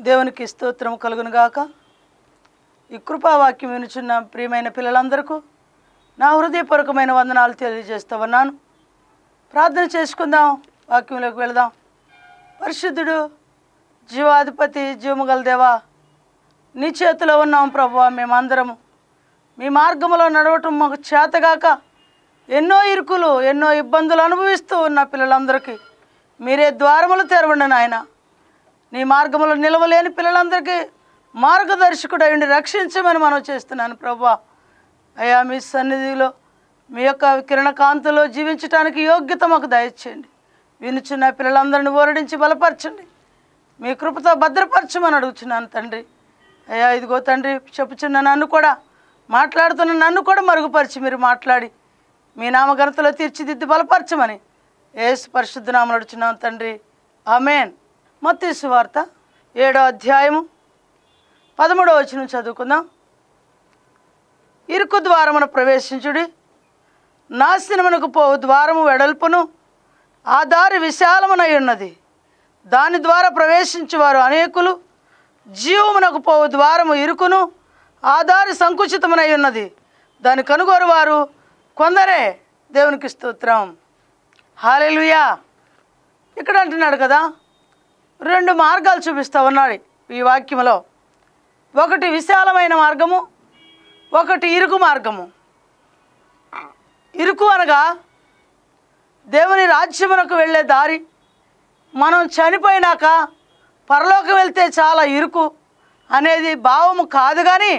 దేవునికి స్తోత్రం కలుగును గాక ఈ కృపావాక్యం వినుచున్న ప్రియమైన పిల్లలందరికీ నా హృదయపూర్వకమైన వందనాలు తెలియజేస్తూ ఉన్నాను ప్రార్థన చేసుకుందాం వాక్యంలోకి వెళదాం పరిశుద్ధుడు జీవాధిపతి జీవముగల దేవా నీ చేతిలో ఉన్నాం ప్రభువా మేమందరము మీ మార్గంలో నడవటం మాకు చేతగాక ఎన్నో ఇరుకులు ఎన్నో ఇబ్బందులు అనుభవిస్తూ ఉన్న పిల్లలందరికీ మీరే ద్వారములు తెరవండి నాయన నీ మార్గంలో నిలవలేని పిల్లలందరికీ మార్గదర్శకుడై ఉండి రక్షించమని మనం చేస్తున్నాను ప్రభా అయ్యా మీ సన్నిధిలో మీ యొక్క కిరణ కాంతిలో జీవించడానికి యోగ్యత మాకు దయచేయండి వినుచున్న పిల్లలందరిని ఓరడించి బలపరచండి మీ కృపతో భద్రపరచమని అడుగుచున్నాను తండ్రి అయ్యా ఇదిగో తండ్రి చెప్పుచున్న నన్ను కూడా మాట్లాడుతున్న నన్ను కూడా మరుగుపరిచి మీరు మాట్లాడి మీ నామఘనతలో తీర్చిదిద్ది బలపరచమని ఏసు పరిశుద్ధ నామలు అడుచున్నాం తండ్రి ఆమెన్ మత్తీసు వార్త ఏడో అధ్యాయము పదమూడవ వచనం చదువుకుందాం ఇరుకు ద్వారమున ప్రవేశించుడి నాశనమునకు పోవు ద్వారము వెడల్పును ఆ దారి విశాలమునై ఉన్నది దాని ద్వారా ప్రవేశించువారు అనేకులు జీవమునకు పోవు ద్వారము ఇరుకును ఆ దారి సంకుచితమునై ఉన్నది దాని కనుగోరు వారు కొందరే దేవునికి స్తోత్రం హాలెలుయా ఇక్కడ అంటున్నాడు కదా రెండు మార్గాలు చూపిస్తా ఉన్నాడు ఈ వాక్యంలో ఒకటి విశాలమైన మార్గము ఒకటి ఇరుకు మార్గము ఇరుకు అనగా దేవుని రాజ్యమునకు వెళ్ళే దారి మనం చనిపోయినాక పరలోకం వెళ్తే చాలా ఇరుకు అనేది భావము కాదు కానీ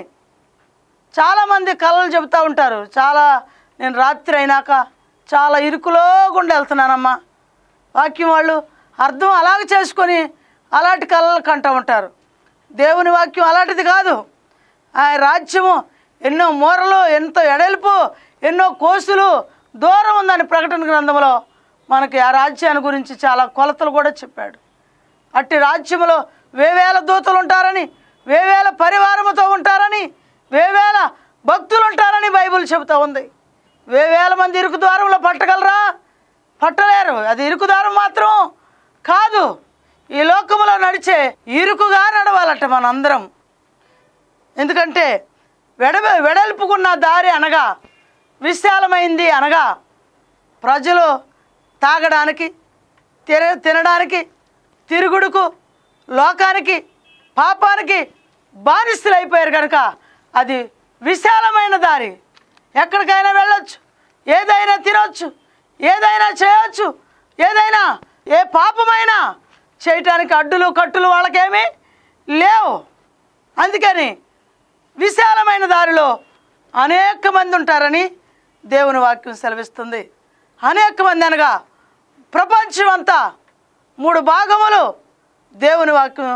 చాలామంది కళలు చెబుతూ ఉంటారు చాలా నేను రాత్రి అయినాక చాలా ఇరుకులో గుండా వెళ్తున్నానమ్మా వాక్యం వాళ్ళు అర్థం అలాగ చేసుకొని అలాంటి కళలు కంటూ ఉంటారు దేవుని వాక్యం అలాంటిది కాదు ఆయన రాజ్యము ఎన్నో మూరలు ఎంతో ఎడల్పు ఎన్నో కోసులు దూరం ఉందని ప్రకటన గ్రంథంలో మనకి ఆ రాజ్యాన్ని గురించి చాలా కొలతలు కూడా చెప్పాడు అట్టి రాజ్యములో వేవేల దూతలు ఉంటారని వేవేల పరివారముతో ఉంటారని వేవేల భక్తులు ఉంటారని బైబిల్ చెబుతూ ఉంది వేవేల మంది ఇరుకు ద్వారంలో పట్టగలరా పట్టలేరు అది ఇరుకు ద్వారం మాత్రం కాదు ఈ లోకములో నడిచే ఇరుకుగా నడవాలట మనందరం ఎందుకంటే వెడ వెడల్పుకున్న దారి అనగా విశాలమైంది అనగా ప్రజలు తాగడానికి తిన తినడానికి తిరుగుడుకు లోకానికి పాపానికి బానిసలు అయిపోయారు కనుక అది విశాలమైన దారి ఎక్కడికైనా వెళ్ళొచ్చు ఏదైనా తినొచ్చు ఏదైనా చేయొచ్చు ఏదైనా ఏ పాపమైనా చేయటానికి అడ్డులు కట్టులు వాళ్ళకేమీ లేవు అందుకని విశాలమైన దారిలో అనేక మంది ఉంటారని దేవుని వాక్యం సెలవిస్తుంది అనేక మంది అనగా ప్రపంచం అంతా మూడు భాగములు దేవుని వాక్యం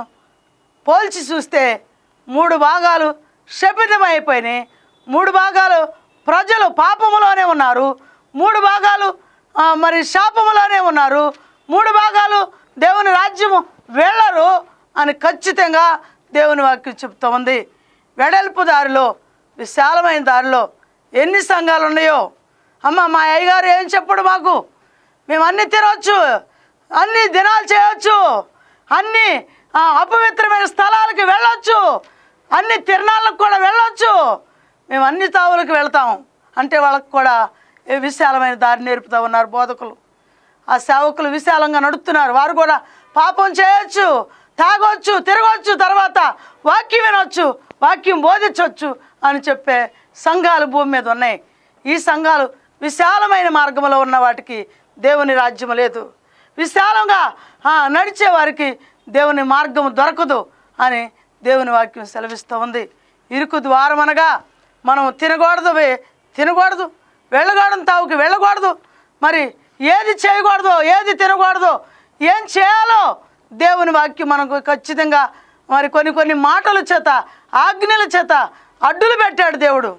పోల్చి చూస్తే మూడు భాగాలు శపితమైపోయినాయి మూడు భాగాలు ప్రజలు పాపములోనే ఉన్నారు మూడు భాగాలు ఆ, మరి శాపములోనే ఉన్నారు మూడు భాగాలు దేవుని రాజ్యము వెళ్ళరు అని ఖచ్చితంగా దేవుని వాక్యం చెప్తూ ఉంది వెడల్పు దారిలో విశాలమైన దారిలో ఎన్ని సంఘాలు ఉన్నాయో అమ్మ మా అయ్యగారు ఏం చెప్పడు మాకు మేము అన్ని తినవచ్చు అన్ని దినాలు చేయవచ్చు అన్ని ఆ, అపవిత్రమైన స్థలాలకు వెళ్ళొచ్చు అన్ని తిరణాలకు కూడా వెళ్ళొచ్చు మేము అన్ని తావులకు వెళ్తాం అంటే వాళ్ళకు కూడా ఏ విశాలమైన దారి నేర్పుతూ ఉన్నారు బోధకులు ఆ సేవకులు విశాలంగా నడుపుతున్నారు వారు కూడా పాపం చేయొచ్చు తాగొచ్చు తిరగొచ్చు తర్వాత వాక్యం వినొచ్చు వాక్యం బోధించవచ్చు అని చెప్పే సంఘాలు భూమి మీద ఉన్నాయి ఈ సంఘాలు విశాలమైన మార్గంలో ఉన్న వాటికి దేవుని రాజ్యం లేదు విశాలంగా ఆ, నడిచే వారికి దేవుని మార్గం దొరకదు అని దేవుని వాక్యం సెలవిస్తూ ఉంది ఇరుకు ద్వారం అనగా మనం తినకూడదు వే- తినకూడదు వెళ్ళకూడదు తావుకి వెళ్ళకూడదు మరి ఏది చేయకూడదు ఏది తినకూడదు ఏం చేయాలో దేవుని వాక్యం మనకు ఖచ్చితంగా మరి కొన్ని కొన్ని మాటల చేత ఆజ్ఞల చేత అడ్డులు పెట్టాడు దేవుడు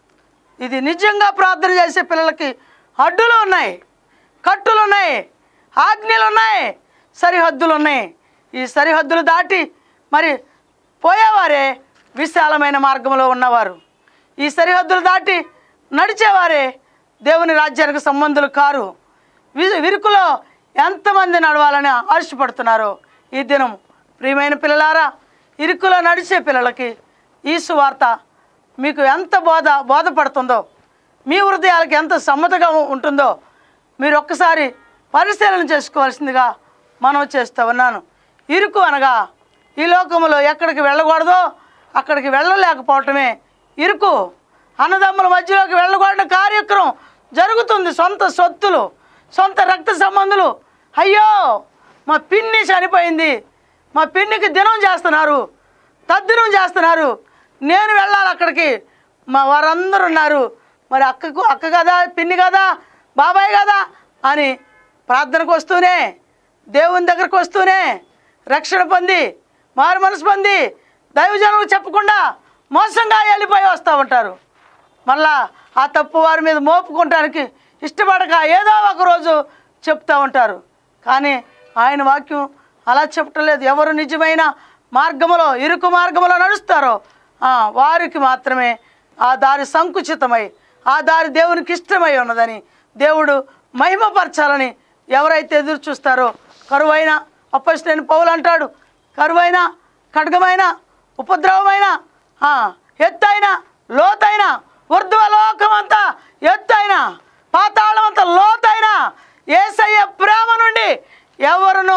ఇది నిజంగా ప్రార్థన చేసే పిల్లలకి అడ్డులు ఉన్నాయి కట్టులు ఉన్నాయి ఆజ్ఞలు ఉన్నాయి సరిహద్దులు ఉన్నాయి ఈ సరిహద్దులు దాటి మరి పోయేవారే విశాలమైన మార్గంలో ఉన్నవారు ఈ సరిహద్దులు దాటి నడిచేవారే దేవుని రాజ్యానికి సంబంధులు కారు వి- విరుకులో ఎంతమంది నడవాలని ఆశపడుతున్నారో ఈ దినం ప్రియమైన పిల్లలారా ఇరుకులో నడిచే పిల్లలకి ఈ సువార్త మీకు ఎంత బోధ బోధపడుతుందో మీ హృదయాలకి ఎంత సమ్మతగా ఉంటుందో మీరు ఒక్కసారి పరిశీలన చేసుకోవాల్సిందిగా మనం చేస్తూ ఉన్నాను ఇరుకు అనగా ఈ లోకములో ఎక్కడికి వెళ్ళకూడదో అక్కడికి వెళ్ళలేకపోవటమే ఇరుకు అన్నదమ్ముల మధ్యలోకి వెళ్ళకూడని కార్యక్రమం జరుగుతుంది సొంత సొత్తులు సొంత రక్త సంబంధులు అయ్యో మా పిన్ని చనిపోయింది మా పిన్నికి దినం చేస్తున్నారు తద్దినం చేస్తున్నారు నేను వెళ్ళాలి అక్కడికి మా వారందరూ ఉన్నారు మరి అక్కకు అక్క కదా పిన్ని కదా బాబాయ్ కదా అని ప్రార్థనకు వస్తూనే దేవుని దగ్గరకు వస్తూనే రక్షణ పొంది మారు మనసు పొంది దైవజనులకు చెప్పకుండా మోసంగా వెళ్ళిపోయి వస్తూ ఉంటారు మళ్ళా ఆ తప్పు వారి మీద మోపుకోవటానికి ఇష్టపడక ఏదో ఒక రోజు చెప్తూ ఉంటారు కానీ ఆయన వాక్యం అలా చెప్పటం లేదు ఎవరు నిజమైన మార్గములో ఇరుకు మార్గములో నడుస్తారో ఆ, వారికి మాత్రమే ఆ దారి సంకుచితమై ఆ దారి దేవునికి ఇష్టమై ఉన్నదని దేవుడు మహిమపరచాలని ఎవరైతే ఎదురు చూస్తారో కరువైన అప్పసిన పౌలు అంటాడు కరువైన ఖడ్గమైన ఉపద్రవమైన ఆ, ఎత్తైన లోతైన ఊర్ధ్వలోకమంతా ఎత్తైన పాతాళమంతా లోతైన ఏసయ్య ప్రేమ నుండి ఎవరును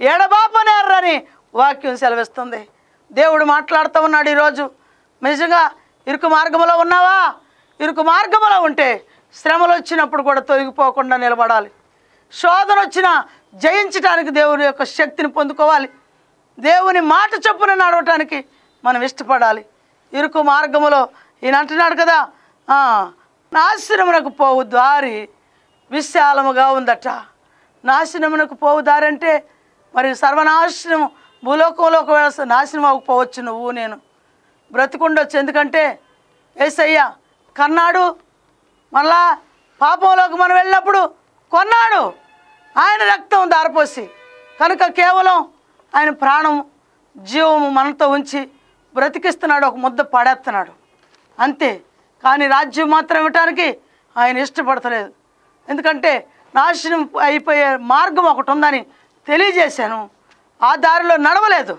ఎడబాపనేరని వాక్యం సెలవిస్తుంది దేవుడు మాట్లాడుతూ ఉన్నాడు ఈరోజు నిజంగా ఇరుకు మార్గంలో ఉన్నావా ఇరుకు మార్గంలో ఉంటే శ్రమలు వచ్చినప్పుడు కూడా తొలగిపోకుండా నిలబడాలి శోధన వచ్చినా జయించడానికి దేవుని యొక్క శక్తిని పొందుకోవాలి దేవుని మాట చొప్పున నడవటానికి మనం ఇష్టపడాలి ఇరుకు మార్గములో ఈయన అంటున్నాడు కదా ఆ, నాశనమునకు పోవు దారి విశాలముగా ఉందట నాశనమునకు పోవు దారి అంటే మరి సర్వనాశనం భూలోకంలో ఒకవేళ నాశనం అవ్వకపోవచ్చు నువ్వు నేను బ్రతికుండొచ్చు ఎందుకంటే ఏసయ్య కన్నాడు మళ్ళా పాపంలోకి మనం వెళ్ళినప్పుడు కొన్నాడు ఆయన రక్తం దారపోసి కనుక కేవలం ఆయన ప్రాణం జీవము మనతో ఉంచి బ్రతికిస్తున్నాడు ఒక ముద్ద పడేస్తున్నాడు అంతే కానీ రాజ్యం మాత్రం ఇవ్వటానికి ఆయన ఇష్టపడతలేదు ఎందుకంటే నాశనం అయిపోయే మార్గం ఒకటి ఉందని తెలియజేశాను ఆ దారిలో నడవలేదు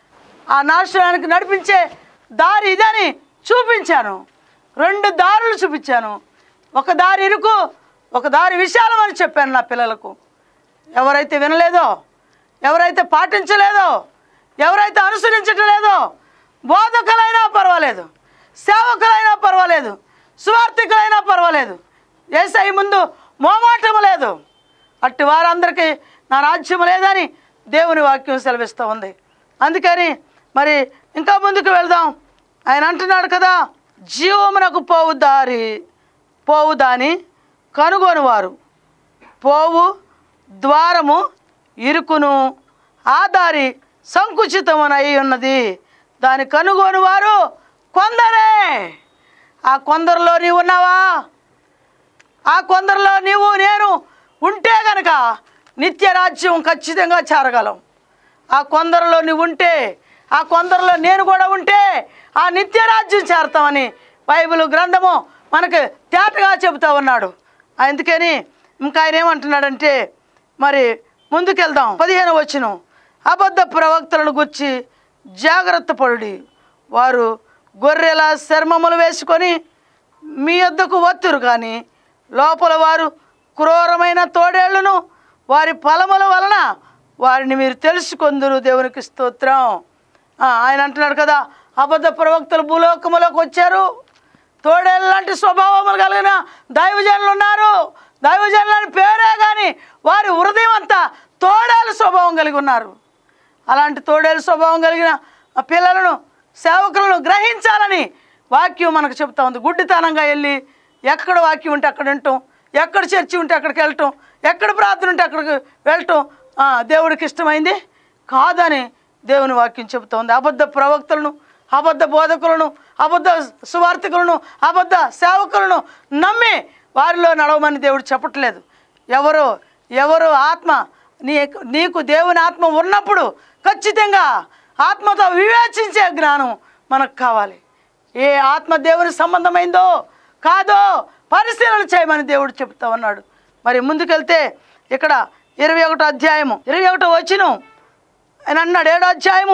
ఆ నాశనానికి నడిపించే దారి ఇదని చూపించాను రెండు దారులు చూపించాను ఒక దారి ఇరుకు ఒక దారి విశాలం అని చెప్పాను నా పిల్లలకు ఎవరైతే వినలేదో ఎవరైతే పాటించలేదో ఎవరైతే అనుసరించటం లేదో బోధకులైనా పర్వాలేదు సేవకులైనా పర్వాలేదు సువార్థికులైనా పర్వాలేదు ఏసై ముందు మోమాటం లేదు అట్టి వారందరికీ నా రాజ్యం లేదని దేవుని వాక్యం సెలవిస్తూ ఉంది అందుకని మరి ఇంకా ముందుకు వెళ్దాం ఆయన అంటున్నాడు కదా జీవమునకు పోవు దారి పోవు దాని కనుగొనివారు పోవు ద్వారము ఇరుకును ఆ దారి సంకుచితమునై ఉన్నది దాని కనుగొని వారు కొందరే ఆ కొందరిలో నీవు ఉన్నావా ఆ కొందరిలో నీవు నేను ఉంటే గనక నిత్య రాజ్యం ఖచ్చితంగా చేరగలం ఆ కొందరిలో నువ్వు ఉంటే ఆ కొందరిలో నేను కూడా ఉంటే ఆ నిత్య రాజ్యం చేరతామని బైబిల్ గ్రంథము మనకు తేటగా చెబుతా ఉన్నాడు అందుకని ఇంకా ఆయన ఏమంటున్నాడంటే మరి ముందుకెళ్దాం పదిహేను వచ్చును అబద్ధ ప్రవక్తలను గుర్చి జాగ్రత్త పడుడి వారు గొర్రెల చర్మములు వేసుకొని మీ యొద్దకు వత్తురు కానీ లోపల వారు క్రూరమైన తోడేళ్లను వారి ఫలముల వలన వారిని మీరు తెలుసుకొందురు దేవునికి స్తోత్రం ఆ, ఆయన అంటున్నాడు కదా అబద్ధ ప్రవక్తలు భూలోకములోకి వచ్చారు తోడేళ్ళ లాంటి స్వభావములు కలిగిన దైవజనులు ఉన్నారు దైవజనులని పేరే కానీ వారి హృదయం అంతా తోడేళ్ళ స్వభావం కలిగి ఉన్నారు అలాంటి తోడేళ్ళ స్వభావం కలిగిన ఆ పిల్లలను సేవకులను గ్రహించాలని వాక్యం మనకు చెప్తా ఉంది గుడ్డితనంగా వెళ్ళి ఎక్కడ వాక్యం ఉంటే అక్కడ వింటాం ఎక్కడ చర్చి ఉంటే అక్కడికి వెళ్ళటం ఎక్కడ ప్రార్థన ఉంటే అక్కడికి వెళ్ళటం ఆ, దేవుడికి ఇష్టమైంది కాదని దేవుని వాక్యం చెబుతా ఉంది అబద్ధ ప్రవక్తలను అబద్ధ బోధకులను అబద్ధ సువార్థికులను అబద్ధ సేవకులను నమ్మి వారిలో నడవమని దేవుడు చెప్పట్లేదు ఎవరు ఎవరు ఆత్మ నీ నీకు దేవుని ఆత్మ ఉన్నప్పుడు ఖచ్చితంగా ఆత్మతో వివేచించే జ్ఞానం మనకు కావాలి ఏ ఆత్మ దేవుని సంబంధమైందో కాదో పరిశీలన చేయమని దేవుడు చెప్తా ఉన్నాడు మరి ముందుకెళ్తే ఇక్కడ ఇరవై ఒకటో అధ్యాయము ఇరవై ఒకటో వచ్చిన ఆయన అన్నాడు ఏడో అధ్యాయము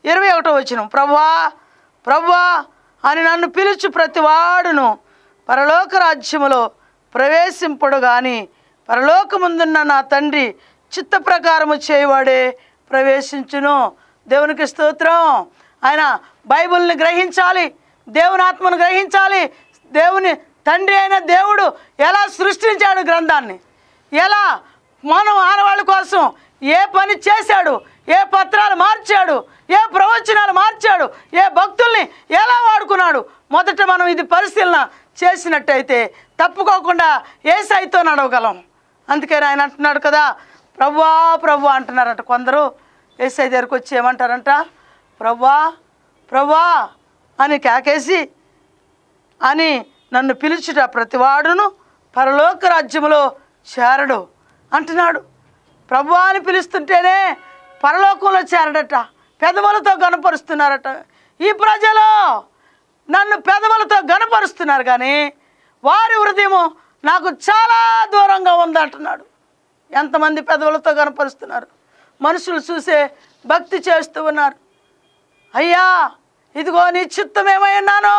ఇరవై ఒకటో వచ్చిన ప్రభువా ప్రభువా అని నన్ను పిలుచు ప్రతివాడును పరలోక రాజ్యములో ప్రవేశింపడు కానీ పరలోకముందున్న నా తండ్రి చిత్త ప్రకారము చేయవాడే ప్రవేశించును దేవునికి స్తోత్రం ఆయన బైబిల్ని గ్రహించాలి దేవుని ఆత్మను గ్రహించాలి దేవుని తండ్రి అయిన దేవుడు ఎలా సృష్టించాడు గ్రంథాన్ని ఎలా మనం ఆడవాళ్ళ కోసం ఏ పని చేశాడు ఏ పత్రాలు మార్చాడు ఏ ప్రవచనాలు మార్చాడు ఏ భక్తుల్ని ఎలా వాడుకున్నాడు మొదట మనం ఇది పరిశీలన చేసినట్టయితే తప్పుకోకుండా ఏ సైతో నడవగలం అందుకని ఆయన అంటున్నాడు కదా ప్రవ్వా ప్రభు అంటున్నారట కొందరు ఏసై దగ్గరికి వచ్చి ఏమంటారంట ప్రవ్వా ప్రవ్వా అని కేకేసి అని నన్ను పిలుచుట ప్రతివాడును పరలోక రాజ్యములో చేరడు అంటున్నాడు ప్రభు అని పిలుస్తుంటేనే పరలోకంలో చేరడట పెదవులతో గనపరుస్తున్నారట ఈ ప్రజలు నన్ను పెదవులతో గనపరుస్తున్నారు కానీ వారి హృదయము నాకు చాలా దూరంగా ఉందంటున్నాడు ఎంతమంది పెదవులతో గనపరుస్తున్నారు మనుషులు చూసే భక్తి చేస్తూ ఉన్నారు అయ్యా ఇదిగో నీ చిత్తం ఏమై ఉన్నాను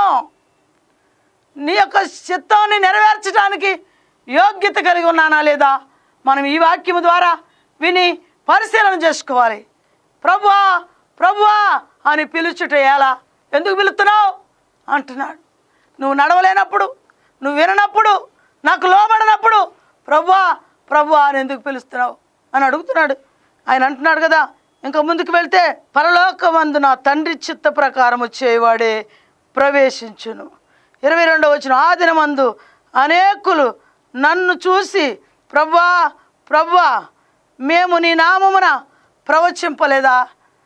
నీ యొక్క చిత్తాన్ని నెరవేర్చడానికి యోగ్యత కలిగి ఉన్నానా లేదా మనం ఈ వాక్యము ద్వారా విని పరిశీలన చేసుకోవాలి ప్రభువా ప్రభువా అని పిలుచుట ఎలా ఎందుకు పిలుస్తున్నావు అంటున్నాడు నువ్వు నడవలేనప్పుడు నువ్వు విననప్పుడు నాకు లోబడినప్పుడు ప్రభువా ప్రభువా అని ఎందుకు పిలుస్తున్నావు అని అడుగుతున్నాడు ఆయన అంటున్నాడు కదా ఇంకా ముందుకు వెళ్తే పరలోకమందు నా తండ్రి చిత్త ప్రకారం వచ్చేవాడే ప్రవేశించును ఇరవై రెండవ వచ్చిన ఆ దినమందు అనేకులు నన్ను చూసి ప్రవ్వా ప్రవ్వా మేము నీ నామమున ప్రవచింపలేదా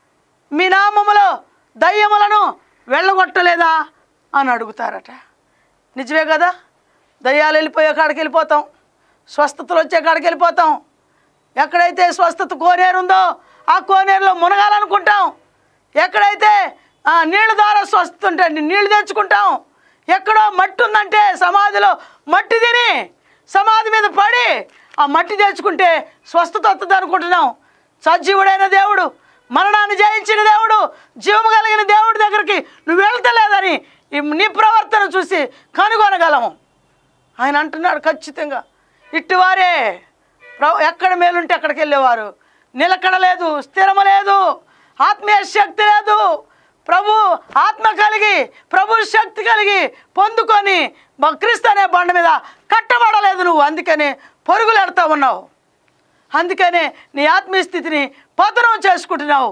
మీ నామములో దయ్యములను వెళ్ళగొట్టలేదా అని అడుగుతారట నిజమే కదా దయ్యాలు వెళ్ళిపోయే కాడికి వెళ్ళిపోతాం స్వస్థతలు వచ్చే కాడికి వెళ్ళిపోతాం ఎక్కడైతే స్వస్థత కోనేరు ఉందో ఆ కోనేరులో మునగాలనుకుంటాం ఎక్కడైతే ఆ, నీళ్ళ ద్వారా స్వస్థత ఉంటే నీళ్లు తెచ్చుకుంటాం ఎక్కడో మట్టి ఉందంటే సమాధిలో మట్టి తిని సమాధి మీద పడి ఆ మట్టి తెచ్చుకుంటే స్వస్థత వస్తుంది అనుకుంటున్నాం సజీవుడైన దేవుడు మరణాన్ని జయించిన దేవుడు జీవము కలిగిన దేవుడి దగ్గరికి నువ్వు వెళ్తలేదని ఈ నీ ప్రవర్తన చూసి కనుగొనగలము ఆయన అంటున్నాడు ఖచ్చితంగా ఇట్టువారే ప్ర- ఎక్కడ మేలుంటే అక్కడికి వెళ్ళేవారు నిలకడ లేదు స్థిరము లేదు ఆత్మీయ శక్తి లేదు ప్రభు ఆత్మ కలిగి ప్రభు శక్తి కలిగి పొందుకొని బ- క్రీస్తు అనే బండ మీద కట్టబడలేదు నువ్వు అందుకని పరుగులు ఎడతా ఉన్నావు అందుకనే నీ ఆత్మీయ స్థితిని పతనం చేసుకుంటున్నావు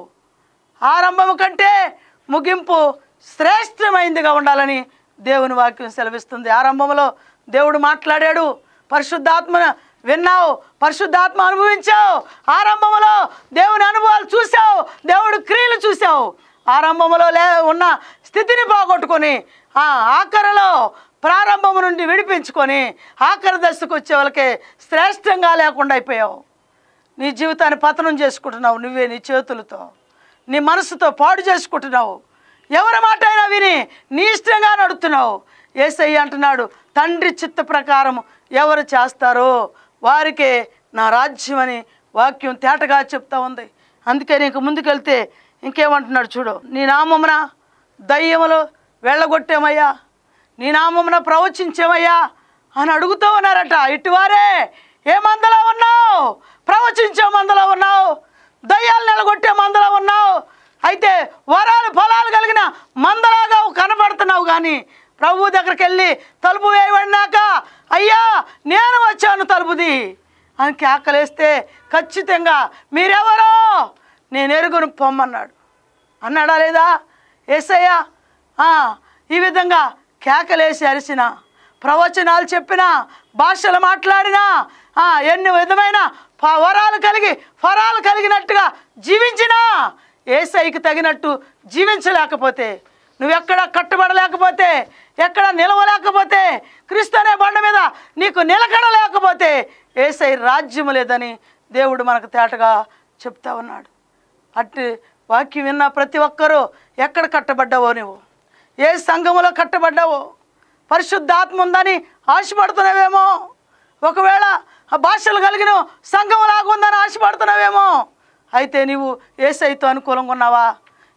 ఆరంభము కంటే ముగింపు శ్రేష్టమైందిగా ఉండాలని దేవుని వాక్యం సెలవిస్తుంది ఆరంభంలో దేవుడు మాట్లాడాడు పరిశుద్ధాత్మ విన్నావు పరిశుద్ధాత్మ అనుభవించావు ఆరంభంలో దేవుని అనుభవాలు చూసావు దేవుడు క్రియలు చూసావు ఆరంభంలో లే ఉన్న స్థితిని పోగొట్టుకొని ఆ ఆఖరిలో ప్రారంభం నుండి విడిపించుకొని ఆఖరి దశకు వచ్చే వాళ్ళకే శ్రేష్టంగా లేకుండా అయిపోయావు నీ జీవితాన్ని పతనం చేసుకుంటున్నావు నువ్వే నీ చేతులతో నీ మనసుతో పాడు చేసుకుంటున్నావు ఎవరి మాట అయినా విని నీ ఇష్టంగా నడుస్తున్నావు ఏసయ్య అంటున్నాడు తండ్రి చిత్త ప్రకారం ఎవరు చేస్తారో వారికే నా రాజ్యం అని వాక్యం తేటగా చెప్తా ఉంది అందుకే నీకు ముందుకెళ్తే ఇంకేమంటున్నాడు చూడు నీ నామమున దయ్యములు వెళ్ళగొట్టేమయ్యా నీ నామమున ప్రవచించేమయ్యా అని అడుగుతూ ఉన్నారట ఇటువారే ఏ మందలో ఉన్నావు ప్రవచించే మందలో ఉన్నావు దయ్యాలు నిలగొట్టే మందలో ఉన్నావు అయితే వరాలు ఫలాలు కలిగిన మందలాగా కనబడుతున్నావు కానీ ప్రభు దగ్గరికి వెళ్ళి తలుపు వేయబడినాక అయ్యా నేను వచ్చాను తలుపుది అని కేకలేస్తే ఖచ్చితంగా మీరెవరో నేను ఎరుగును పొమ్మన్నాడు అన్నాడా లేదా ఏసయ్యా ఆ, ఈ విధంగా కేకలేసి అరిసిన ప్రవచనాలు చెప్పిన భాషలు మాట్లాడినా ఆ, ఎన్ని విధమైన ఫ- వరాలు కలిగి ఫరాలు కలిగినట్టుగా జీవించినా ఏసైకి తగినట్టు జీవించలేకపోతే నువ్వెక్కడ కట్టుబడలేకపోతే ఎక్కడ నిలవలేకపోతే క్రీస్తు అనే బండ మీద నీకు నిలకడ లేకపోతే ఏసై రాజ్యం లేదని దేవుడు మనకు తేటగా చెప్తా ఉన్నాడు అట్టి వాక్యం విన్న ప్రతి ఒక్కరూ ఎక్కడ కట్టబడ్డావో నువ్వు ఏ సంఘములో కట్టబడ్డావో పరిశుద్ధాత్మ ఉందని ఆశపడుతున్నావేమో ఒకవేళ ఆ భాషలు కలిగిన సంఘం లాగుందని ఆశపడుతున్నావేమో అయితే నీవు ఏసైతో అనుకూలంగా ఉన్నావా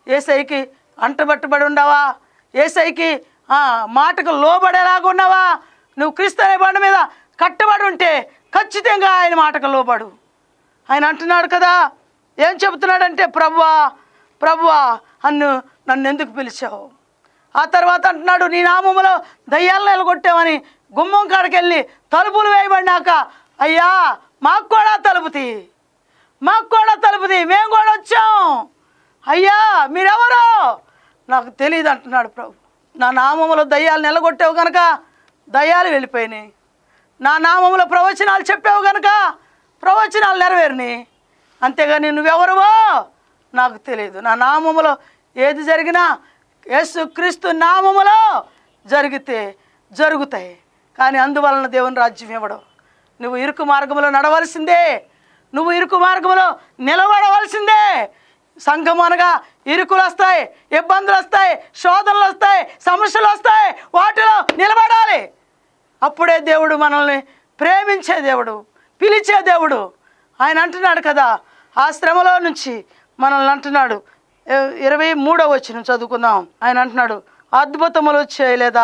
ఏసైకి అంటబట్టుబడి ఉండవా ఏసైకి ఆ, మాటకు లోబడేలాగా ఉన్నావా నువ్వు క్రీస్తు అనే బండ మీద కట్టబడి ఉంటే ఖచ్చితంగా ఆయన మాటకు లోబడు ఆయన అంటున్నాడు కదా ఏం చెబుతున్నాడంటే ప్రభువా ప్రభువా అన్ను నన్ను ఎందుకు పిలిచావు ఆ తర్వాత అంటున్నాడు నీ నామములో దయ్యాలను నిలగొట్టామని గుమ్మం కాడికి వెళ్ళి తలుపులు వేయబడినాక అయ్యా మాకు కూడా తలుపుతి మాకు కూడా తలుపుది మేము కూడా వచ్చాం అయ్యా మీరెవరు నాకు తెలియదు అంటున్నాడు ప్రభు నా నామములో దయ్యాలు నిలగొట్టావు కనుక దయ్యాలు వెళ్ళిపోయినాయి నా నామములో ప్రవచనాలు చెప్పావు కనుక ప్రవచనాలు నెరవేరినాయి అంతేగాని నువ్వెవరువో నాకు తెలియదు నా నామములో ఏది జరిగినా యేసు క్రీస్తు నామములో జరిగితే జరుగుతాయి కానీ అందువలన దేవుని రాజ్యం ఇవ్వడం నువ్వు ఇరుకు మార్గంలో నడవలసిందే నువ్వు ఇరుకు మార్గంలో నిలబడవలసిందే సంఘం అనగా ఇరుకులు వస్తాయి ఇబ్బందులు వస్తాయి శోధనలు వస్తాయి సమస్యలు వస్తాయి వాటిలో నిలబడాలి అప్పుడే దేవుడు మనల్ని ప్రేమించే దేవుడు పిలిచే దేవుడు ఆయన అంటున్నాడు కదా ఆ శ్రమలో నుంచి మనల్ని అంటున్నాడు ఇ- ఇరవై మూడో వచ్చిన చదువుకుందాం ఆయన అంటున్నాడు అద్భుతములు చేయలేదా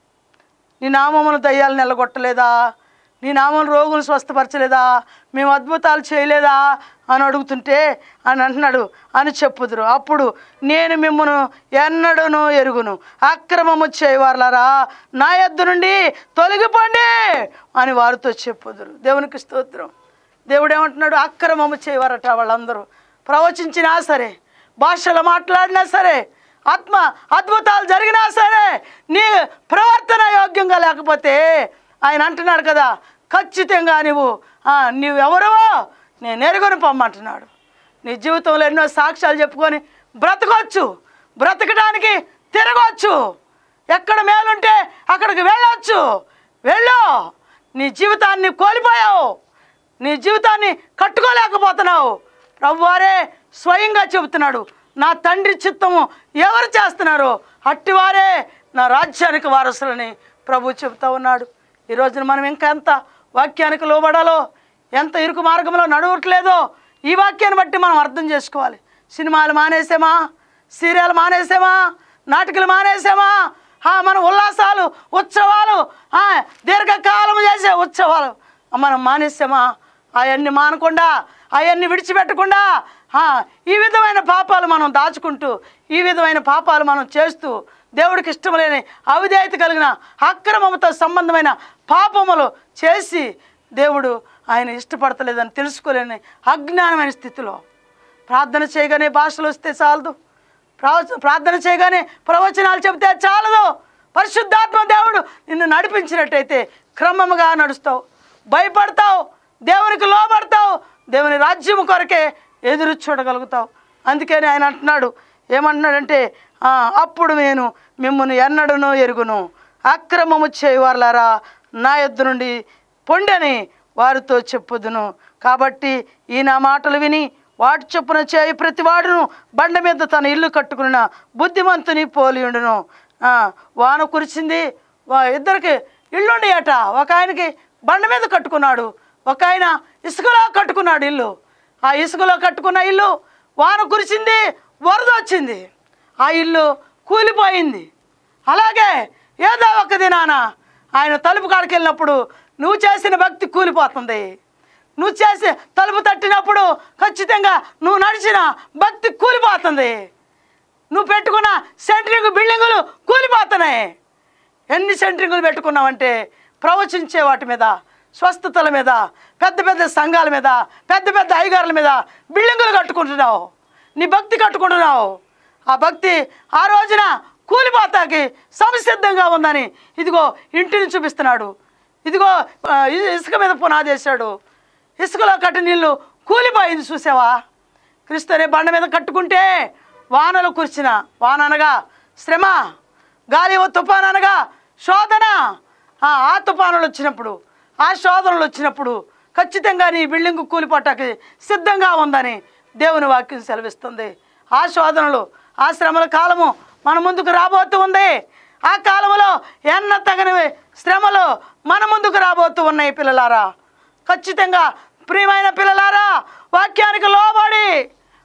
నీ నామమును దయ్యాలు నిలగొట్టలేదా నీ నామం రోగులు స్వస్థపరచలేదా మేము అద్భుతాలు చేయలేదా అని అడుగుతుంటే అని అంటున్నాడు అని చెప్పుదురు అప్పుడు నేను మిమ్మను ఎన్నడూను ఎరుగును అక్రమము చేయవారులారా నా యొద్ద నుండి తొలగిపోండి అని వారితో చెప్పుదురు దేవునికి స్తోత్రం దేవుడు ఏమంటున్నాడు అక్రమము చేయవారట వాళ్ళందరూ ప్రవచించినా సరే భాషలు మాట్లాడినా సరే ఆత్మ అద్భుతాలు జరిగినా సరే నీ ప్రవర్తన యోగ్యంగా లేకపోతే ఆయన అంటున్నాడు కదా ఖచ్చితంగా నువ్వు ఆ, నువ్వెవరవో నేను ఎరుగును పొమ్మంటున్నాడు నీ జీవితంలో ఎన్నో సాక్ష్యాలు చెప్పుకొని బ్రతకొచ్చు బ్రతకడానికి తిరగవచ్చు ఎక్కడ మేలుంటే అక్కడికి వెళ్ళొచ్చు వెళ్ళు నీ జీవితాన్ని కోల్పోయావు నీ జీవితాన్ని కట్టుకోలేకపోతున్నావు ప్రభువారే స్వయంగా చెబుతున్నాడు నా తండ్రి చిత్తము ఎవరు చేస్తున్నారో అట్టివారే నా రాజ్యానికి వారసులని ప్రభు చెబుతా ఉన్నాడు ఈ రోజున మనం ఇంకా ఎంత వాక్యానికి లోబడాలో ఎంత ఇరుకు మార్గంలో నడవట్లేదో ఈ వాక్యాన్ని బట్టి మనం అర్థం చేసుకోవాలి సినిమాలు మానేసామా సీరియల్ మానేసామా నాటకాలు మానేసామా ఆ, మన ఉల్లాసాలు ఉత్సవాలు ఆ, దీర్ఘకాలం చేసే ఉత్సవాలు మనం మానేసామా అవన్నీ మానకుండా అవన్నీ విడిచిపెట్టకుండా ఆ, ఈ విధమైన పాపాలు మనం దాచుకుంటూ ఈ విధమైన పాపాలు మనం చేస్తూ దేవుడికి ఇష్టం లేని అవిధేయత కలిగిన అక్రమముతో సంబంధమైన పాపములు చేసి దేవుడు ఆయన ఇష్టపడతలేదని తెలుసుకోలేని అజ్ఞానమైన స్థితిలో ప్రార్థన చేయగానే భాషలు వస్తే చాలదు ప్రవచ ప్రార్థన చేయగానే ప్రవచనాలు చెబితే చాలదు పరిశుద్ధాత్మ దేవుడు నిన్ను నడిపించినట్టయితే క్రమముగా నడుస్తావు భయపడతావు దేవునికి లోబడతావు దేవుని రాజ్యం కొరకే ఎదురు చూడగలుగుతావు అందుకని ఆయన అంటున్నాడు ఏమంటున్నాడంటే "ఆ, అప్పుడు నేను మిమ్మల్ని ఎన్నడను ఎరుగును అక్రమము చేయవారులారా నా యొద్ద నుండి పొండని వారితో చెప్పుదును కాబట్టి ఈ నా మాటలు విని వాటి చొప్పున చేయి ప్రతి వాడును బండ మీద తన ఇల్లు కట్టుకున్న బుద్ధిమంతుని పోలియుండును ఆ, వాన కురిసింది వా- ఇద్దరికి ఇల్లుండియట ఒక ఆయనకి బండ మీద కట్టుకున్నాడు ఒక ఆయన ఇసుకలో కట్టుకున్నాడు ఇల్లు ఆ ఇసుకలో కట్టుకున్న ఇల్లు వాన కురిసింది వరద వచ్చింది ఆ ఇల్లు కూలిపోయింది అలాగే ఏదో ఒక దినాన ఆయన తలుపు కాడికి వెళ్ళినప్పుడు నువ్వు చేసిన భక్తి కూలిపోతుంది నువ్వు చేసి తలుపు తట్టినప్పుడు ఖచ్చితంగా నువ్వు నడిచిన భక్తి కూలిపోతుంది నువ్వు పెట్టుకున్న సెంట్రింగ్ బిల్డింగులు కూలిపోతున్నాయి ఎన్ని సెంట్రింగులు పెట్టుకున్నావంటే ప్రవచించే వాటి మీద స్వస్థతల మీద పెద్ద పెద్ద సంఘాల మీద పెద్ద పెద్ద అయ్యగారుల మీద బిల్డింగులు కట్టుకుంటున్నావు నీ భక్తి కట్టుకుంటున్నావు ఆ భక్తి ఆ రోజున కూలిపోతాకి సంసిద్ధంగా ఉందని ఇదిగో ఇంటిని చూపిస్తున్నాడు ఇదిగో ఆ, ఇ- ఇసుక మీద పునాది వేశాడు ఇసుకలో కట్టిన నీళ్ళు కూలిపోయింది చూసావా క్రీస్తు అనే బండ మీద కట్టుకుంటే వానలు కురిసిన వాన అనగా శ్రమ గాలి ఓ తుఫాన్ అనగా శోధన ఆ ఆ తుఫానులు వచ్చినప్పుడు ఆ శోధనలు వచ్చినప్పుడు ఖచ్చితంగా నీ బిల్డింగ్ కూలిపోటానికి సిద్ధంగా ఉందని దేవుని వాక్యం సెలవిస్తుంది ఆ శోధనలు ఆ శ్రమల కాలము మన ముందుకు రాబోతూ ఉంది ఆ కాలంలో ఎన్న తగని శ్రమలు మన ముందుకు రాబోతూ ఉన్నాయి పిల్లలారా ఖచ్చితంగా ప్రియమైన పిల్లలారా వాక్యానికి లోబడి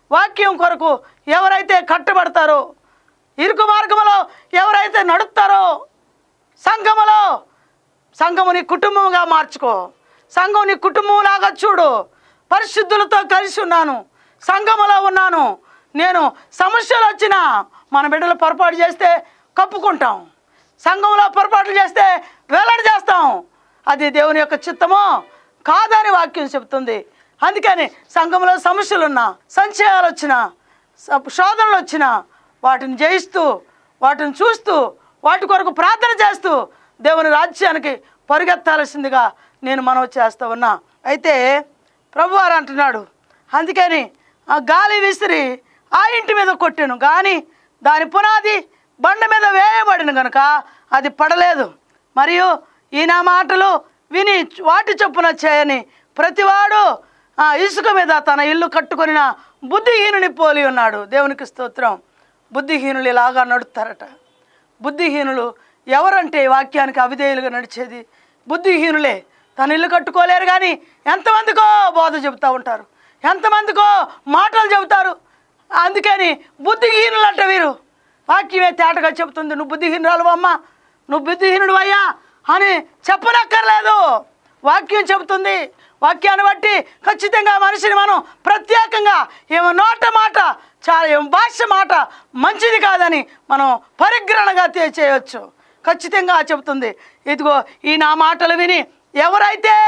వాక్యం కొరకు ఎవరైతే కట్టుబడతారో ఇరుకు మార్గములో ఎవరైతే నడుస్తారో సంఘములో సంఘము నీ కుటుంబంగా మార్చుకో సంఘం నీ కుటుంబంలాగా చూడు పరిశుద్ధులతో కలిసి ఉన్నాను సంఘములో ఉన్నాను నేను సమస్యలు వచ్చినా మన బిడ్డలు పొరపాటు చేస్తే కప్పుకుంటాం సంఘంలో పొరపాట్లు చేస్తే వెల్లడి చేస్తాం అది దేవుని యొక్క చిత్తమో కాదని వాక్యం చెబుతుంది అందుకని సంఘంలో సమస్యలు ఉన్నా సంశయాలు వచ్చినా స- శోధనలు వచ్చినా వాటిని జయిస్తూ వాటిని చూస్తూ వాటి కొరకు ప్రార్థన చేస్తూ దేవుని రాజ్యానికి పరిగెత్తాల్సిందిగా నేను మనవి చేస్తా ఉన్నా అయితే ప్రభువారు అంటున్నాడు అందుకని ఆ గాలి విసిరి ఆ ఇంటి మీద కొట్టాను కానీ దాని పునాది బండ మీద వేయబడిన గనుక అది పడలేదు మరియు ఈ నా మాటలు విని వాటి చొప్పున చేయని ప్రతివాడు ఆ ఇసుక మీద తన ఇల్లు కట్టుకొనిన బుద్ధిహీనుని పోలి ఉన్నాడు దేవునికి స్తోత్రం బుద్ధిహీనులు ఇలాగా నడుస్తారట బుద్ధిహీనులు ఎవరంటే ఈ వాక్యానికి అవిధేయులుగా నడిచేది బుద్ధిహీనులే తన ఇల్లు కట్టుకోలేరు కానీ ఎంతమందికో బోధ చెబుతూ ఉంటారు ఎంతమందికో మాటలు చెబుతారు అందుకని బుద్ధిహీనులు అంట వీరు వాక్యమే తేటగా చెబుతుంది నువ్వు బుద్ధిహీనురాలు అమ్మ నువ్వు బుద్ధిహీనుడు అయ్యా అని చెప్పనక్కర్లేదు వాక్యం చెబుతుంది వాక్యాన్ని బట్టి ఖచ్చితంగా మనిషిని మనం ప్రత్యేకంగా ఏమో నోట మాట చాలా ఏం భాష మాట మంచిది కాదని మనం పరిగ్రహణగా తే- చేయొచ్చు ఖచ్చితంగా చెబుతుంది ఇదిగో ఈ నా మాటలు విని ఎవరైతే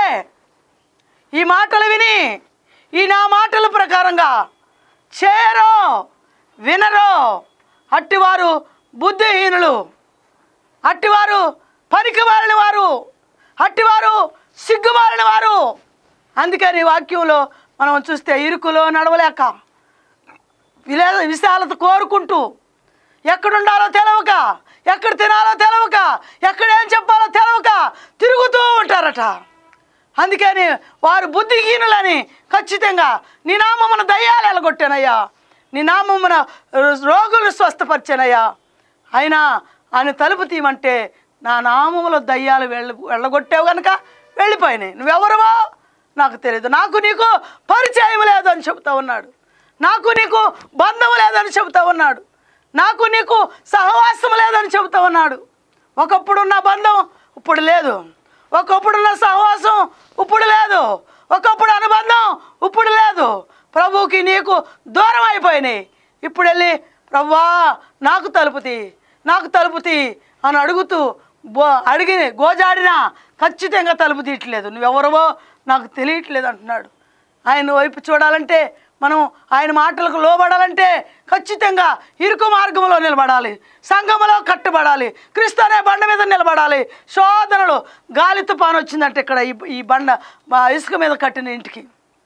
ఈ మాటలు విని ఈ నా మాటల ప్రకారంగా చేయరో వినరో అట్టివారు బుద్ధిహీనులు అట్టివారు పనికిమాలిన వారు అట్టివారు సిగ్గుమాలిన వారు అందుకని వాక్యంలో మనం చూస్తే ఇరుకులో నడవలేక విలే విశాలత కోరుకుంటూ ఎక్కడుండాలో తెలవక ఎక్కడ తినాలో తెలవక ఎక్కడ ఏం చెప్పాలో తెలవక తిరుగుతూ ఉంటారట అందుకని వారు బుద్ధిహీనులని ఖచ్చితంగా నీ నామమున దయ్యాలు ఎలగొట్టానయ్యా నీ నామమున రోగులు స్వస్థపరిచానయ్యా అయినా ఆయన తలుపు తీయమంటే నా నామములో దయ్యాలు వెళ్ళ వెళ్ళగొట్టావు కనుక వెళ్ళిపోయినాయి నువ్వెవరువో నాకు తెలియదు నాకు నీకు పరిచయం లేదు అని చెబుతా ఉన్నాడు నాకు నీకు బంధం లేదని చెబుతా ఉన్నాడు నాకు నీకు సహవాసం లేదని చెబుతా ఉన్నాడు ఒకప్పుడున్న బంధం ఇప్పుడు లేదు ఒకప్పుడున్న సహవాసం ఇప్పుడు లేదు ఒకప్పుడు అనుబంధం ఇప్పుడు లేదు ప్రభువుకి నీకు దూరం అయిపోయినాయి ఇప్పుడు వెళ్ళి ప్రభువా నాకు తలుపుతి నాకు తలుపుతి అని అడుగుతూ బో అడిగి గోజాడినా ఖచ్చితంగా తలుపు తీయట్లేదు నువ్వెవరవో నాకు తెలియట్లేదు అంటున్నాడు ఆయన వైపు చూడాలంటే మనం ఆయన మాటలకు లోబడాలంటే ఖచ్చితంగా ఇరుకు మార్గంలో నిలబడాలి సంఘములో కట్టుబడాలి క్రీస్తు అనే బండ మీద నిలబడాలి శోధనలు గాలి తుఫాను వచ్చిందంటే ఇక్కడ ఈ ఈ బండ మా ఇసుక మీద కట్టిన ఇంటికి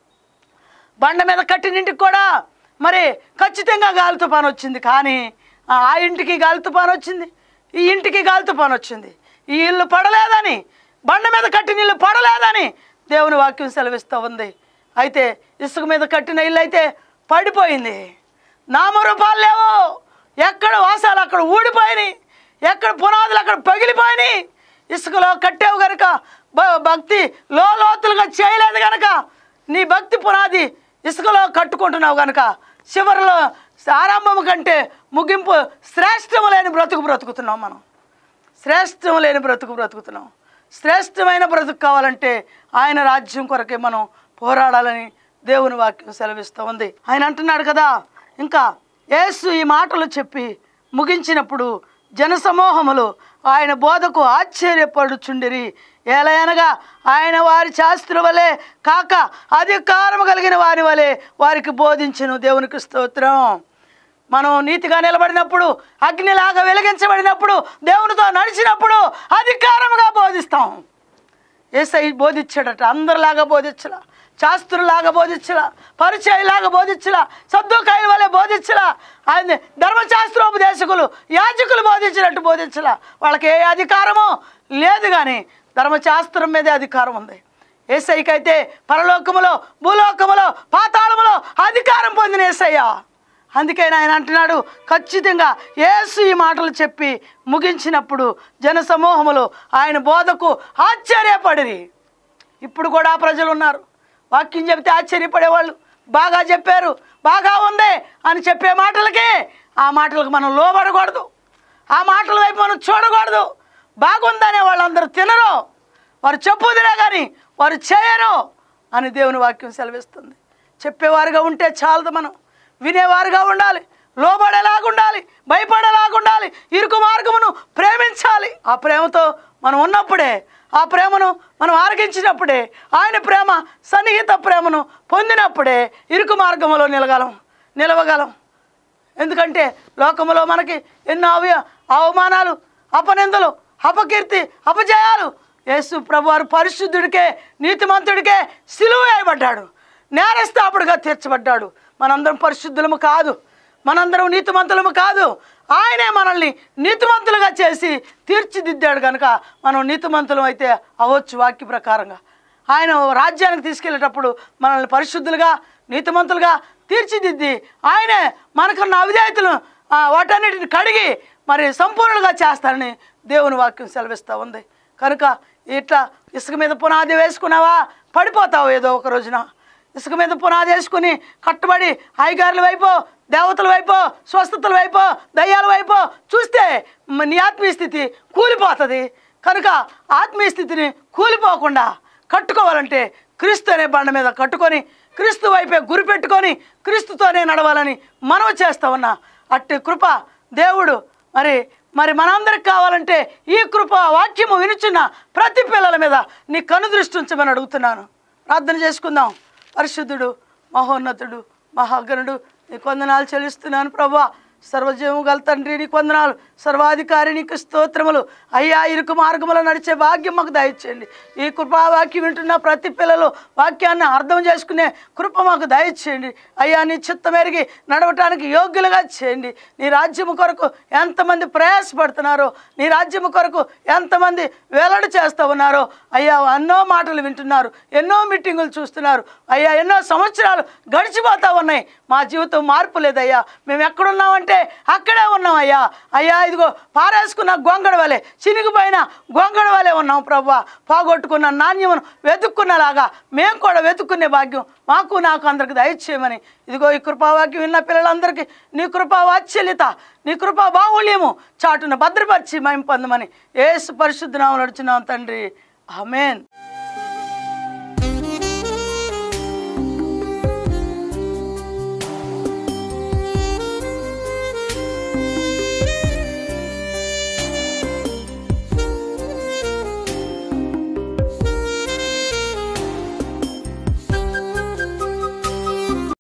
బండ మీద కట్టిన ఇంటికి కూడా మరి ఖచ్చితంగా గాలి తుఫాను వచ్చింది కానీ ఆ ఆ ఇంటికి గాలి తుఫాను వచ్చింది ఈ ఇంటికి గాలి తుఫాను వచ్చింది ఈ ఇల్లు పడలేదని బండ మీద కట్టిన ఇల్లు పడలేదని దేవుని వాక్యం సెలవిస్తూ ఉంది అయితే ఇసుక మీద కట్టిన ఇల్లు అయితే పడిపోయింది నామరూపాలు లేవు ఎక్కడ వాసాలు అక్కడ ఊడిపోయినాయి ఎక్కడ పునాదులు అక్కడ పగిలిపోయినాయి ఇసుకలో కట్టావు గనుక భ- భక్తి లో లోతులుగా చేయలేదు గనక నీ భక్తి పునాది ఇసుకలో కట్టుకుంటున్నావు గనక చివరిలో ఆరంభం కంటే ముగింపు శ్రేష్టము లేని బ్రతుకు బ్రతుకుతున్నాం మనం శ్రేష్టం లేని బ్రతుకు బ్రతుకుతున్నాం శ్రేష్టమైన బ్రతుకు కావాలంటే ఆయన రాజ్యం కొరకే మనం పోరాడాలని దేవుని వాక్యం సెలవిస్తూ ఉంది ఆయన అంటున్నాడు కదా ఇంకా యేసు ఈ మాటలు చెప్పి ముగించినప్పుడు జనసమూహములు ఆయన బోధకు ఆశ్చర్యపడుచుండిరి ఏలయనగా ఆయన వారి శాస్త్రుల వలె కాక అధికారము కలిగిన వారి వలె వారికి బోధించును దేవునికి స్తోత్రం మనం నీతిగా నిలబడినప్పుడు అగ్నిలాగా వెలిగించబడినప్పుడు దేవునితో నడిచినప్పుడు అధికారముగా బోధిస్తాం ఏసై బోధించాడట అందరిలాగా బోధించలా శాస్త్రులాగా బోధించలా పరిచయలాగా బోధించలా సద్దుకాయల వల్లే బోధించలా ఆయన ధర్మశాస్త్రోపదేశకులు యాజకులు బోధించినట్టు బోధించలా వాళ్ళకి ఏ అధికారమో లేదు కానీ ధర్మశాస్త్రం మీదే అధికారం ఉంది ఏసైకైతే పరలోకములో భూలోకములో పాతాళములో అధికారం పొందిన ఏసయ్య అందుకే ఆయన అంటున్నాడు ఖచ్చితంగా యేసు ఈ మాటలు చెప్పి ముగించినప్పుడు జనసమూహములు ఆయన బోధకు ఆశ్చర్యపడిరి ఇప్పుడు కూడా ప్రజలు ఉన్నారు వాక్యం చెబితే ఆశ్చర్యపడేవాళ్ళు బాగా చెప్పారు బాగా ఉంది అని చెప్పే మాటలకి ఆ మాటలకు మనం లోబడకూడదు ఆ మాటల వైపు మనం చూడకూడదు బాగుందనే వాళ్ళందరూ తినరు వారు చెప్పుదిరే కానీ వారు చేయరు అని దేవుని వాక్యం సెలవిస్తుంది చెప్పేవారుగా ఉంటే చాలదు మనం వినేవారుగా ఉండాలి లోబడేలాగా ఉండాలి భయపడేలాగా ఉండాలి ఇరుకు మార్గమును ప్రేమించాలి ఆ ప్రేమతో మనం ఉన్నప్పుడే ఆ ప్రేమను మనం ఆరగించినప్పుడే ఆయన ప్రేమ సన్నిహిత ప్రేమను పొందినప్పుడే ఇరుకు మార్గములో నిలగలం నిలవగలం ఎందుకంటే లోకములో మనకి ఎన్నో అవ అవమానాలు అపనిందలు అపకీర్తి అపజయాలు యేసు ప్రభువారు పరిశుద్ధుడికే నీతిమంతుడికే సిలువ వేయబడ్డాడు నేరస్థాపుడుగా తీర్చబడ్డాడు మనందరం పరిశుద్ధులము కాదు మనందరం నీతిమంతులము కాదు ఆయనే మనల్ని నీతిమంతులుగా చేసి తీర్చిదిద్దాడు కనుక మనం నీతిమంతులం అయితే అవ్వచ్చు వాక్య ప్రకారంగా ఆయన రాజ్యానికి తీసుకెళ్ళేటప్పుడు మనల్ని పరిశుద్ధులుగా నీతిమంతులుగా తీర్చిదిద్ది ఆయనే మనకున్న అవిధేయతలు ఆ, వాటన్నిటిని కడిగి మరి సంపూర్ణంగా చేస్తారని దేవుని వాక్యం సెలవిస్తూ ఉంది కనుక ఇట్లా ఇసుక మీద పునాది వేసుకున్నావా పడిపోతావు ఏదో ఒక రోజున ఇసుక మీద పునాది వేసుకుని కట్టుబడి అయ్యగారుల వైపు దేవతల వైపు స్వస్థతల వైపు దయ్యాల వైపు చూస్తే మ- నీ ఆత్మీయ స్థితి కూలిపోతుంది కనుక ఆత్మీయ స్థితిని కూలిపోకుండా కట్టుకోవాలంటే క్రీస్తు అనే బండ మీద కట్టుకొని క్రీస్తు వైపే గురి పెట్టుకొని క్రీస్తుతోనే నడవాలని మనం చేస్తా ఉన్నా అట్టి కృప దేవుడు మరి మరి మనందరికి కావాలంటే ఈ కృప వాక్యము వినుచున్న ప్రతి పిల్లల మీద నీ కను దృష్టి ఉంచమని అడుగుతున్నాను ప్రార్థన చేసుకుందాం పరిశుద్ధుడు మహోన్నతుడు మహాగణుడు నీ కొందనాలు చెల్లిస్తున్నాను ప్రభా సర్వజీవము గల తండ్రి నీ కొందనాలు సర్వాధికారి నీకు స్తోత్రములు అయ్యా ఇరుకు మార్గములో నడిచే భాగ్యం మాకు దయచేయండి ఈ కృపావాక్యం వింటున్న ప్రతి పిల్లలు వాక్యాన్ని అర్థం చేసుకునే కృప మాకు దయచేయండి అయ్యా నీ చిత్తమెరిగి నడవటానికి యోగ్యులుగా చేయండి నీ రాజ్యము కొరకు ఎంతమంది ప్రయాసపడుతున్నారో నీ రాజ్యము కొరకు ఎంతమంది వెల్లడి చేస్తూ ఉన్నారో అయ్యా ఎన్నో మాటలు వింటున్నారు ఎన్నో మీటింగులు చూస్తున్నారు అయ్యా ఎన్నో సంవత్సరాలు గడిచిపోతా ఉన్నాయి మా జీవితం మార్పు లేదయ్యా మేము ఎక్కడున్నామంటే అక్కడే ఉన్నాం అయ్యా అయ్యా ఇదిగో పారేసుకున్న గొంగడ వలె చినిగిపోయిన గొంగడ వలె ఉన్నాం ప్రభా పోగొట్టుకున్న నాణ్యమును వెతుక్కున్నలాగా మేము కూడా వెతుక్కునే భాగ్యం మాకు నాకు అందరికి దయచేయమని ఇదిగో ఈ కృపావాక్యం విన్న పిల్లలందరికీ నీ కృపా వాత్సల్యత నీ కృపా బాహుళ్యము చాటున భద్రపరిచి మేము పొందమని ఏసు పరిశుద్ధ నామం నడుచున్నాం తండ్రి ఆమెన్